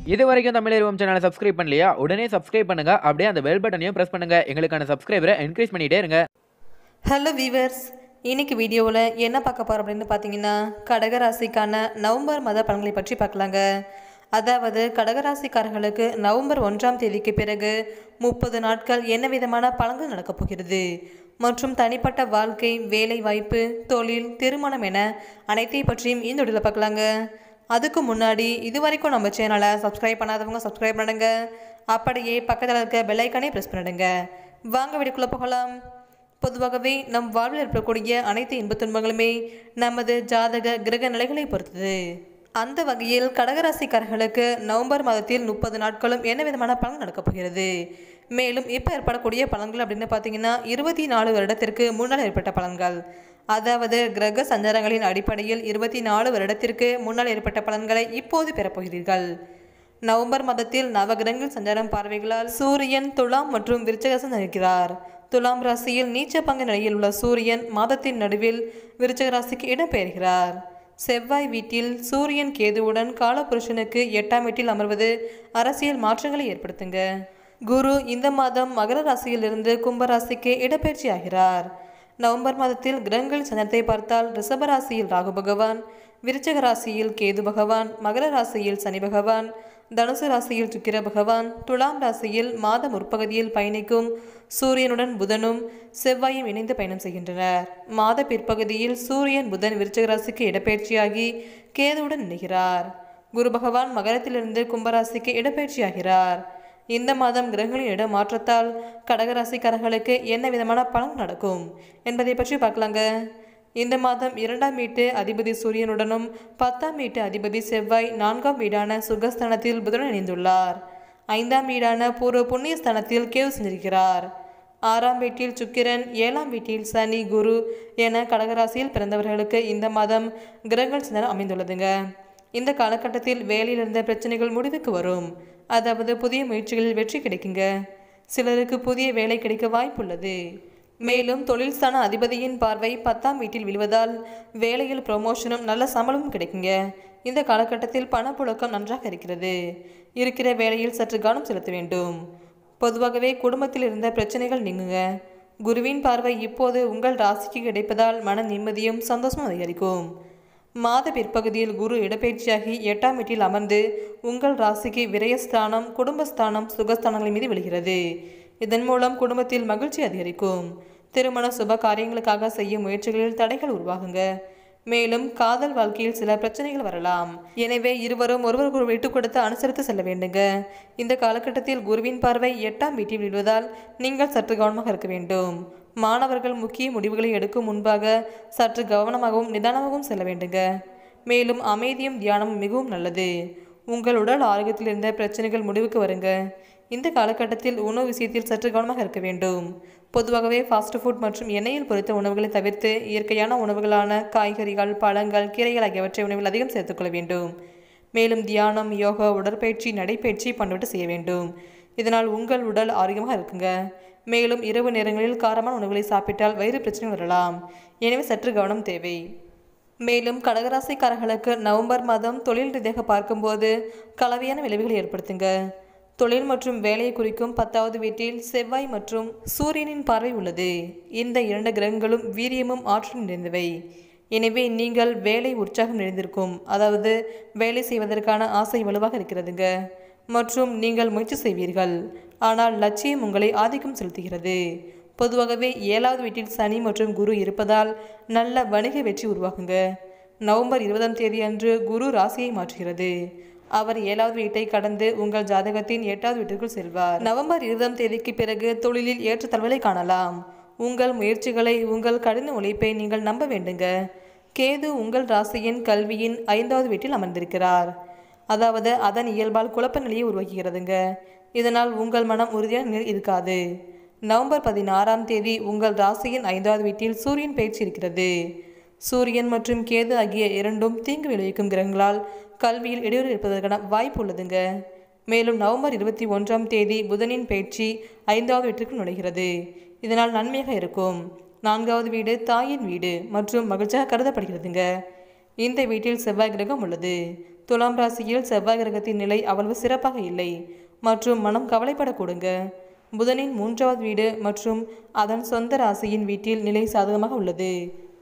இது வரைக்கும் தமிழ் சேனலை சப்ஸ்கிரைப் பண்ணலையா உடனே சப்ஸ்கிரைப் பண்ணுங்க அப்படியே அந்த பெல் பட்டனையும் பிரஸ் பண்ணுங்க எங்களுக்கான சப்ஸ்கிரைபரை என்கரேஜ் பண்ணிட்டே இருங்க ஹலோ வீவர்ஸ் இன்னைக்கு வீடியோவில் என்ன பார்க்க போகிறோம் அப்படின்னு பார்த்தீங்கன்னா கடகராசிக்கான நவம்பர் மத பலன்களை பற்றி பார்க்கலாங்க அதாவது கடகராசிக்காரர்களுக்கு நவம்பர் ஒன்றாம் தேதிக்கு பிறகு முப்பது நாட்கள் என்ன விதமான பலன்கள் நடக்கப் போகிறது மற்றும் தனிப்பட்ட வாழ்க்கை வேலை வாய்ப்பு தொழில் திருமணம் என அனைத்தையும் பற்றியும் இந்த வீடியோவில் பார்க்கலாங்க அதுக்கு முன்னாடி இது வரைக்கும் நம்ம சேனலை சப்ஸ்கிரைப் பண்ணாதவங்க சப்ஸ்கிரைப் பண்ணுங்க அப்படியே பக்கத்தில் இருக்க பெல்லைக்கானே ப்ரெஸ் பண்ணிடுங்க வாங்க வீடியோக்குள்ளே போகலாம் பொதுவாகவே நம் வாழ்வில் ஏற்படக்கூடிய அனைத்து இன்பத் துன்பங்களுமே நமது ஜாதக கிரக நிலைகளை பொறுத்தது அந்த வகையில் கடகராசிக்காரர்களுக்கு நவம்பர் மாதத்தில் முப்பது நாட்களும் என்ன விதமான பலன் நடக்கப் போகிறது மேலும் இப்போ ஏற்படக்கூடிய பலன்கள் அப்படின்னு பார்த்தீங்கன்னா இருபத்தி நாலு வருடத்திற்கு முன்னால் ஏற்பட்ட பலன்கள் அதாவது கிரக சஞ்சாரங்களின் அடிப்படையில் இருபத்தி நாலு வருடத்திற்கு முன்னால் ஏற்பட்ட பலன்களை இப்போது பெறப்போகிறீர்கள் நவம்பர் மாதத்தில் நவகிரகங்கள் சஞ்சாரம் பார்வைகளால் சூரியன் துலாம் மற்றும் விருச்சகசம் இருக்கிறார் துலாம் ராசியில் நீச்ச பங்கு நிலையில் உள்ள சூரியன் மாதத்தின் நடுவில் விருச்சக ராசிக்கு இடம்பெயர்கிறார் செவ்வாய் வீட்டில் சூரியன் கேதுவுடன் காலபுருஷனுக்கு எட்டாம் வீட்டில் அமர்வது அரசியல் மாற்றங்களை ஏற்படுத்துங்க குரு இந்த மாதம் மகர ராசியிலிருந்து கும்பராசிக்கு இடப்பெயர்ச்சி ஆகிறார் நவம்பர் மாதத்தில் கிரகங்கள் சஞ்சலத்தை பார்த்தால் ரிஷப ராசியில் ராகு பகவான் விருச்சக ராசியில் கேது பகவான் மகர ராசியில் சனி பகவான் தனுசு ராசியில் சுக்கிர பகவான் துலாம் ராசியில் மாத முற்பகுதியில் பயணிக்கும் சூரியனுடன் புதனும் செவ்வாயும் இணைந்து பயணம் செய்கின்றனர் மாத பிற்பகுதியில் சூரியன் புதன் விருச்சக ராசிக்கு இடப்பெயர்ச்சியாகி கேதுவுடன் இணைகிறார் குரு பகவான் மகரத்திலிருந்து கும்பராசிக்கு இடப்பெயர்ச்சியாகிறார் இந்த மாதம் கிரகங்களின் இட மாற்றத்தால் கடகராசிக்காரர்களுக்கு என்ன விதமான பலன் நடக்கும் என்பதை பற்றி பார்க்கலாங்க இந்த மாதம் இரண்டாம் வீட்டு அதிபதி சூரியனுடனும் பத்தாம் வீட்டு அதிபதி செவ்வாய் நான்காம் வீடான சுகஸ்தானத்தில் புதனுடன் இணைந்துள்ளார் ஐந்தாம் வீடான பூர்வ புண்ணிய ஸ்தானத்தில் கேது சென்றிருக்கிறார் ஆறாம் வீட்டில் சுக்கிரன் ஏழாம் வீட்டில் சனி குரு என கடகராசியில் பிறந்தவர்களுக்கு இந்த மாதம் கிரகங்கள் சிந்தனம் அமைந்துள்ளதுங்க இந்த காலகட்டத்தில் வேலையில் இருந்த பிரச்சனைகள் முடிவுக்கு வரும் அதாவது புதிய முயற்சிகளில் வெற்றி கிடைக்குங்க சிலருக்கு புதிய வேலை கிடைக்க வாய்ப்புள்ளது மேலும் தொழில் ஸ்தான அதிபதியின் பார்வை பத்தாம் வீட்டில் விழுவதால் வேலையில் ப்ரொமோஷனும் நல்ல சம்பளமும் கிடைக்குங்க இந்த காலகட்டத்தில் பணப்புழக்கம் நன்றாக இருக்கிறது இருக்கிற வேலையில் சற்று கவனம் செலுத்த வேண்டும் பொதுவாகவே குடும்பத்தில் இருந்த பிரச்சனைகள் நீங்குங்க குருவின் பார்வை இப்போது உங்கள் ராசிக்கு கிடைப்பதால் மன நிம்மதியும் சந்தோஷமும் அதிகரிக்கும் மாத பிற்பகுதியில் குரு இடப்பெயர்ச்சியாகி எட்டாம் வீட்டில் அமர்ந்து உங்கள் ராசிக்கு விரயஸ்தானம் குடும்பஸ்தானம் சுகஸ்தானங்கள் மீது விழுகிறது இதன் மூலம் குடும்பத்தில் மகிழ்ச்சி அதிகரிக்கும் திருமண சுப காரியங்களுக்காக செய்யும் முயற்சிகளில் தடைகள் உருவாகுங்க மேலும் காதல் வாழ்க்கையில் சில பிரச்சனைகள் வரலாம் எனவே இருவரும் ஒருவருக்கு விட்டு கொடுத்து அனுசரித்து செல்ல வேண்டுங்க இந்த காலகட்டத்தில் குருவின் பார்வை எட்டாம் வீட்டில் விழுவதால் நீங்கள் சற்று கவனமாக இருக்க வேண்டும் மாணவர்கள் முக்கிய முடிவுகளை எடுக்கும் முன்பாக சற்று கவனமாகவும் நிதானமாகவும் செல்ல வேண்டுங்க மேலும் அமைதியும் தியானமும் மிகவும் நல்லது உங்கள் உடல் ஆரோக்கியத்தில் இருந்த பிரச்சனைகள் முடிவுக்கு வருங்க இந்த காலகட்டத்தில் உணவு விஷயத்தில் சற்று கவனமாக இருக்க வேண்டும் பொதுவாகவே ஃபாஸ்ட் ஃபுட் மற்றும் எண்ணெயில் பொரித்த உணவுகளை தவிர்த்து இயற்கையான உணவுகளான காய்கறிகள் பழங்கள் கீரைகள் ஆகியவற்றை உணவில் அதிகம் சேர்த்துக்கொள்ள வேண்டும் மேலும் தியானம் யோகா உடற்பயிற்சி நடைப்பயிற்சி பண்ணுவிட்டு செய்ய வேண்டும் இதனால் உங்கள் உடல் ஆரோக்கியமாக இருக்குங்க மேலும் இரவு நேரங்களில் காரமான உணவுகளை சாப்பிட்டால் வயிறு பிரச்சனை வரலாம் எனவே சற்று கவனம் தேவை மேலும் கடகராசிக்காரர்களுக்கு நவம்பர் மாதம் தொழில் ரீதியாக பார்க்கும்போது கலவையான விளைவுகளை ஏற்படுத்துங்க தொழில் மற்றும் வேலையை குறிக்கும் பத்தாவது வீட்டில் செவ்வாய் மற்றும் சூரியனின் பார்வை உள்ளது இந்த இரண்டு கிரகங்களும் வீரியமும் ஆற்றலும் நிறைந்தவை எனவே நீங்கள் வேலை உற்சாகம் நிறைந்திருக்கும் அதாவது வேலை செய்வதற்கான ஆசை வலுவாக இருக்கிறதுங்க மற்றும் நீங்கள் முயற்சி செய்வீர்கள் ஆனால் லட்சியம் உங்களை ஆதிக்கம் செலுத்துகிறது பொதுவாகவே ஏழாவது வீட்டில் சனி மற்றும் குரு இருப்பதால் நல்ல வணிக வெற்றி உருவாகுங்க நவம்பர் இருபதாம் தேதி அன்று குரு ராசியை மாற்றுகிறது அவர் ஏழாவது வீட்டை கடந்து உங்கள் ஜாதகத்தின் எட்டாவது வீட்டிற்குள் செல்வார் நவம்பர் இருபதாம் தேதிக்கு பிறகு தொழிலில் ஏற்றத்தாழ்வுகளை காணலாம் உங்கள் முயற்சிகளை உங்கள் கடின உழைப்பை நீங்கள் நம்ப வேண்டுங்க கேது உங்கள் ராசியின் கல்வியின் ஐந்தாவது வீட்டில் அமர்ந்திருக்கிறார் அதாவது அதன் இயல்பால் குழப்ப நிலையை உருவாக்குகிறதுங்க இதனால் உங்கள் மனம் உறுதியான நிலையில் இருக்காது நவம்பர் பதினாறாம் தேதி உங்கள் ராசியின் ஐந்தாவது வீட்டில் சூரியன் பயிற்சி இருக்கிறது சூரியன் மற்றும் கேது ஆகிய இரண்டும் தீங்கு விளைவிக்கும் கிரகங்களால் கல்வியில் இடையூறு இருப்பதற்கான வாய்ப்பு உள்ளதுங்க மேலும் நவம்பர் இருபத்தி ஒன்றாம் தேதி புதனின் பயிற்சி ஐந்தாவது வீட்டிற்கு நுழைகிறது இதனால் நன்மையாக இருக்கும் நான்காவது வீடு தாயின் வீடு மற்றும் மகிழ்ச்சியாக கருதப்படுகிறதுங்க இந்த வீட்டில் செவ்வாய் கிரகம் உள்ளது துலாம் ராசியில் செவ்வாய் கிரகத்தின் நிலை அவ்வளவு சிறப்பாக இல்லை மற்றும் மனம் கவலைப்படக்கூடுங்க புதனின் மூன்றாவது வீடு மற்றும் அதன் சொந்த ராசியின் வீட்டில் நிலை சாதகமாக உள்ளது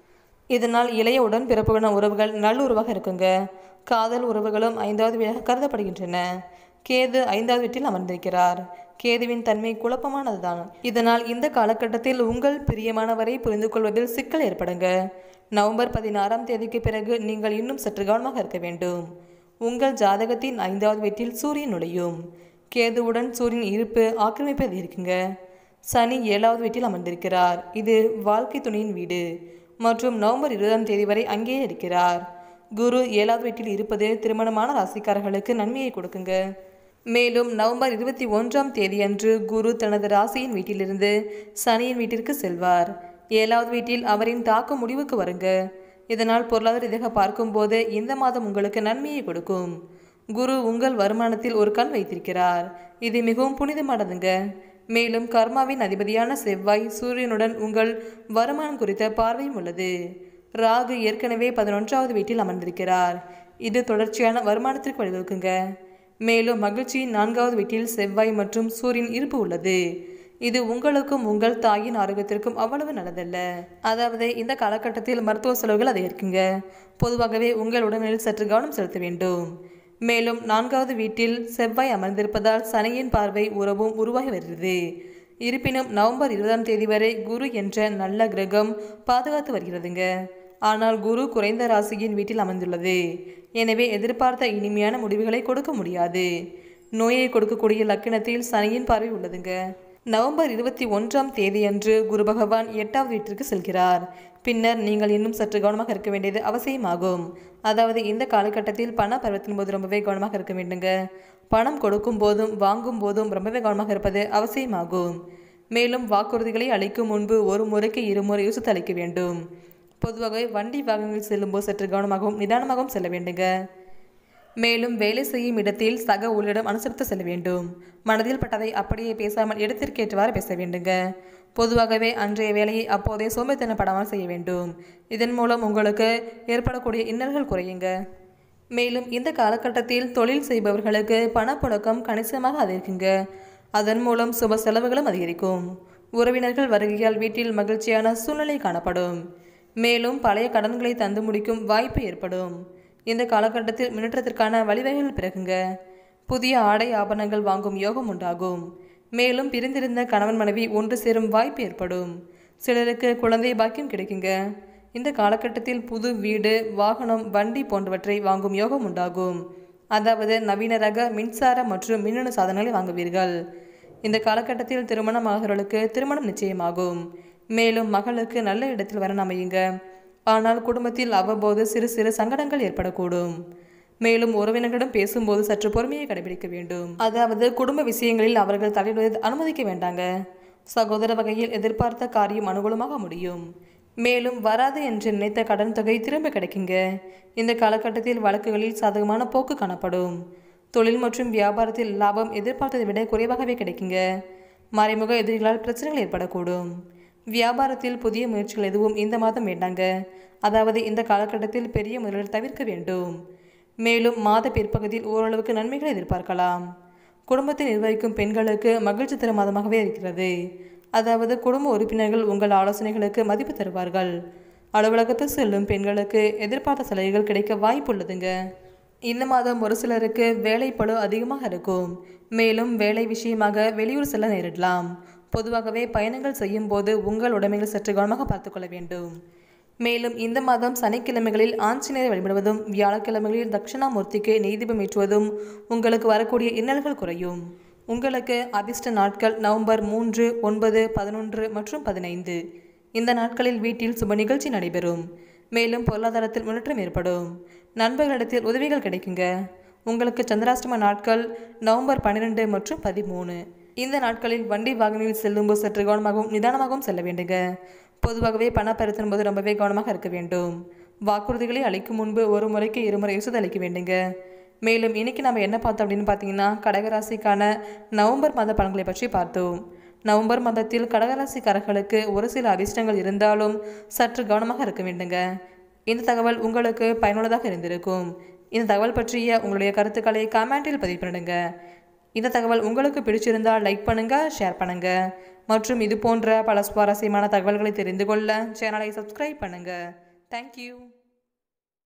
இதனால் இளைய உடன் பிறப்புகளான உறவுகள் நல்லுறவாக இருக்குங்க காதல் உறவுகளும் ஐந்தாவது வீடாக கருதப்படுகின்றன கேது ஐந்தாவது வீட்டில் அமர்ந்திருக்கிறார் கேதுவின் தன்மை குழப்பமானதுதான் இதனால் இந்த காலகட்டத்தில் உங்கள் பிரியமானவரை புரிந்து கொள்வதில் சிக்கல் ஏற்படுங்க நவம்பர் பதினாறாம் தேதிக்கு பிறகு நீங்கள் இன்னும் சற்று கவனமாக இருக்க வேண்டும் உங்கள் ஜாதகத்தின் ஐந்தாவது வீட்டில் சூரியன் நுழையும் கேதுவுடன் சூரியன் இருப்பு ஆக்கிரமிப்பு அதிகரிக்குங்க சனி ஏழாவது வீட்டில் அமர்ந்திருக்கிறார் இது வாழ்க்கை துணையின் வீடு மற்றும் நவம்பர் இருபதாம் தேதி வரை அங்கேயே இருக்கிறார் குரு ஏழாவது வீட்டில் இருப்பது திருமணமான ராசிக்காரர்களுக்கு நன்மையை கொடுக்குங்க மேலும் நவம்பர் இருபத்தி ஒன்றாம் தேதியன்று குரு தனது ராசியின் வீட்டிலிருந்து சனியின் வீட்டிற்கு செல்வார் ஏழாவது வீட்டில் அவரின் தாக்கம் முடிவுக்கு வருங்க இதனால் பொருளாதார ரீதியாக பார்க்கும்போது இந்த மாதம் உங்களுக்கு நன்மையை கொடுக்கும் குரு உங்கள் வருமானத்தில் ஒரு கண் வைத்திருக்கிறார் இது மிகவும் புனிதமானதுங்க மேலும் கர்மாவின் அதிபதியான செவ்வாய் சூரியனுடன் உங்கள் வருமானம் குறித்த பார்வையும் உள்ளது ராகு ஏற்கனவே பதினொன்றாவது வீட்டில் அமர்ந்திருக்கிறார் இது தொடர்ச்சியான வருமானத்திற்கு வழிவகுக்குங்க மேலும் மகிழ்ச்சியின் நான்காவது வீட்டில் செவ்வாய் மற்றும் சூரியன் இருப்பு உள்ளது இது உங்களுக்கும் உங்கள் தாயின் ஆரோக்கியத்திற்கும் அவ்வளவு நல்லதல்ல அதாவது இந்த காலகட்டத்தில் மருத்துவ செலவுகள் அதிகரிக்குங்க பொதுவாகவே உங்கள் உடல்நிலையில் சற்று கவனம் செலுத்த வேண்டும் மேலும் நான்காவது வீட்டில் செவ்வாய் அமர்ந்திருப்பதால் சனியின் பார்வை உறவும் உருவாகி வருகிறது இருப்பினும் நவம்பர் இருபதாம் தேதி வரை குரு என்ற நல்ல கிரகம் பாதுகாத்து வருகிறதுங்க ஆனால் குரு குறைந்த ராசியின் வீட்டில் அமர்ந்துள்ளது எனவே எதிர்பார்த்த இனிமையான முடிவுகளை கொடுக்க முடியாது நோயை கொடுக்கக்கூடிய லக்கினத்தில் சனியின் பார்வை உள்ளதுங்க நவம்பர் இருபத்தி ஒன்றாம் தேதியன்று குரு பகவான் எட்டாவது வீட்டிற்கு செல்கிறார் பின்னர் நீங்கள் இன்னும் சற்று கவனமாக இருக்க வேண்டியது அவசியமாகும் அதாவது இந்த காலகட்டத்தில் பண பருவத்தின் போது ரொம்பவே கவனமாக இருக்க வேண்டுங்க பணம் கொடுக்கும் போதும் வாங்கும் போதும் ரொம்பவே கவனமாக இருப்பது அவசியமாகும் மேலும் வாக்குறுதிகளை அளிக்கும் முன்பு ஒரு முறைக்கு இருமுறை யோசித்து அளிக்க வேண்டும் பொதுவாகவே வண்டி வாகனங்களில் செல்லும்போது சற்று கவனமாகவும் நிதானமாகவும் செல்ல வேண்டுங்க மேலும் வேலை செய்யும் இடத்தில் சக ஊழியரிடம் அனுசரித்து செல்ல வேண்டும் மனதில் பட்டதை அப்படியே பேசாமல் இடத்திற்கேற்றவாறு பேச வேண்டுங்க பொதுவாகவே அன்றைய வேலையை அப்போதே சோம்பேத்தனப்படாமல் செய்ய வேண்டும் இதன் மூலம் உங்களுக்கு ஏற்படக்கூடிய இன்னல்கள் குறையுங்க மேலும் இந்த காலகட்டத்தில் தொழில் செய்பவர்களுக்கு பணப்புழக்கம் கணிசமாக அதிகரிக்குங்க அதன் மூலம் சுப செலவுகளும் அதிகரிக்கும் உறவினர்கள் வருகையால் வீட்டில் மகிழ்ச்சியான சூழ்நிலை காணப்படும் மேலும் பழைய கடன்களை தந்து முடிக்கும் வாய்ப்பு ஏற்படும் இந்த காலகட்டத்தில் முன்னேற்றத்திற்கான வழிவகைகள் பிறகுங்க புதிய ஆடை ஆபரணங்கள் வாங்கும் யோகம் உண்டாகும் மேலும் பிரிந்திருந்த கணவன் மனைவி ஒன்று சேரும் வாய்ப்பு ஏற்படும் சிலருக்கு குழந்தை பாக்கியம் கிடைக்குங்க இந்த காலகட்டத்தில் புது வீடு வாகனம் வண்டி போன்றவற்றை வாங்கும் யோகம் உண்டாகும் அதாவது நவீன ரக மின்சார மற்றும் மின்னணு சாதனங்களை வாங்குவீர்கள் இந்த காலகட்டத்தில் திருமணமாகிறவர்களுக்கு திருமணம் நிச்சயமாகும் மேலும் மகளுக்கு நல்ல இடத்தில் வரன் அமையுங்க ஆனால் குடும்பத்தில் அவ்வப்போது சிறு சிறு சங்கடங்கள் ஏற்படக்கூடும் மேலும் உறவினர்களிடம் பேசும்போது சற்று பொறுமையை கடைபிடிக்க வேண்டும் அதாவது குடும்ப விஷயங்களில் அவர்கள் தலையிடுவதை அனுமதிக்க வேண்டாங்க சகோதர வகையில் எதிர்பார்த்த காரியம் அனுகூலமாக முடியும் மேலும் வராது என்று நினைத்த கடன் தொகை திரும்ப கிடைக்குங்க இந்த காலகட்டத்தில் வழக்குகளில் சாதகமான போக்கு காணப்படும் தொழில் மற்றும் வியாபாரத்தில் லாபம் எதிர்பார்த்ததை விட குறைவாகவே கிடைக்குங்க மறைமுக எதிரிகளால் பிரச்சனைகள் ஏற்படக்கூடும் வியாபாரத்தில் புதிய முயற்சிகள் எதுவும் இந்த மாதம் வேண்டாங்க அதாவது இந்த காலகட்டத்தில் பெரிய முதலீடு தவிர்க்க வேண்டும் மேலும் மாத பிற்பகுதியில் ஓரளவுக்கு நன்மைகளை எதிர்பார்க்கலாம் குடும்பத்தை நிர்வகிக்கும் பெண்களுக்கு மகிழ்ச்சி தரும் மாதமாகவே இருக்கிறது அதாவது குடும்ப உறுப்பினர்கள் உங்கள் ஆலோசனைகளுக்கு மதிப்பு தருவார்கள் அலுவலகத்தில் செல்லும் பெண்களுக்கு எதிர்பார்த்த சலுகைகள் கிடைக்க வாய்ப்புள்ளதுங்க இந்த மாதம் ஒரு சிலருக்கு வேலைப்பளு அதிகமாக இருக்கும் மேலும் வேலை விஷயமாக வெளியூர் செல்ல நேரிடலாம் பொதுவாகவே பயணங்கள் செய்யும் போது உங்கள் உடைமைகள் சற்று கவனமாக பார்த்துக்கொள்ள வேண்டும் மேலும் இந்த மாதம் சனிக்கிழமைகளில் ஆஞ்சநேயரை வழிபடுவதும் வியாழக்கிழமைகளில் தட்சிணாமூர்த்திக்கு நெய்தீபம் ஏற்றுவதும் உங்களுக்கு வரக்கூடிய இன்னல்கள் குறையும் உங்களுக்கு அதிர்ஷ்ட நாட்கள் நவம்பர் மூன்று ஒன்பது பதினொன்று மற்றும் பதினைந்து இந்த நாட்களில் வீட்டில் சுப நிகழ்ச்சி நடைபெறும் மேலும் பொருளாதாரத்தில் முன்னேற்றம் ஏற்படும் நண்பர்களிடத்தில் உதவிகள் கிடைக்குங்க உங்களுக்கு சந்திராஷ்டம நாட்கள் நவம்பர் பன்னிரெண்டு மற்றும் பதிமூணு இந்த நாட்களில் வண்டி வாகனங்களில் செல்லும்போது சற்று கவனமாகவும் நிதானமாகவும் செல்ல வேண்டுங்க பொதுவாகவே பண பரித்தின் போது ரொம்பவே கவனமாக இருக்க வேண்டும் வாக்குறுதிகளை அளிக்கும் முன்பு ஒரு முறைக்கு இருமுறை யோசித்து அளிக்க வேண்டுங்க மேலும் இன்னைக்கு நம்ம என்ன பார்த்தோம் அப்படின்னு பார்த்தீங்கன்னா கடகராசிக்கான நவம்பர் மாத பலன்களை பற்றி பார்த்தோம் நவம்பர் மாதத்தில் கடகராசிக்காரர்களுக்கு ஒரு சில அதிர்ஷ்டங்கள் இருந்தாலும் சற்று கவனமாக இருக்க வேண்டுங்க இந்த தகவல் உங்களுக்கு பயனுள்ளதாக இருந்திருக்கும் இந்த தகவல் பற்றிய உங்களுடைய கருத்துக்களை கமெண்டில் பதிவு பண்ணுங்க இந்த தகவல் உங்களுக்கு பிடிச்சிருந்தால் லைக் பண்ணுங்க ஷேர் பண்ணுங்க மற்றும் இது போன்ற பல சுவாரஸ்யமான தகவல்களை தெரிந்து கொள்ள சேனலை சப்ஸ்கிரைப் பண்ணுங்க தேங்க்யூ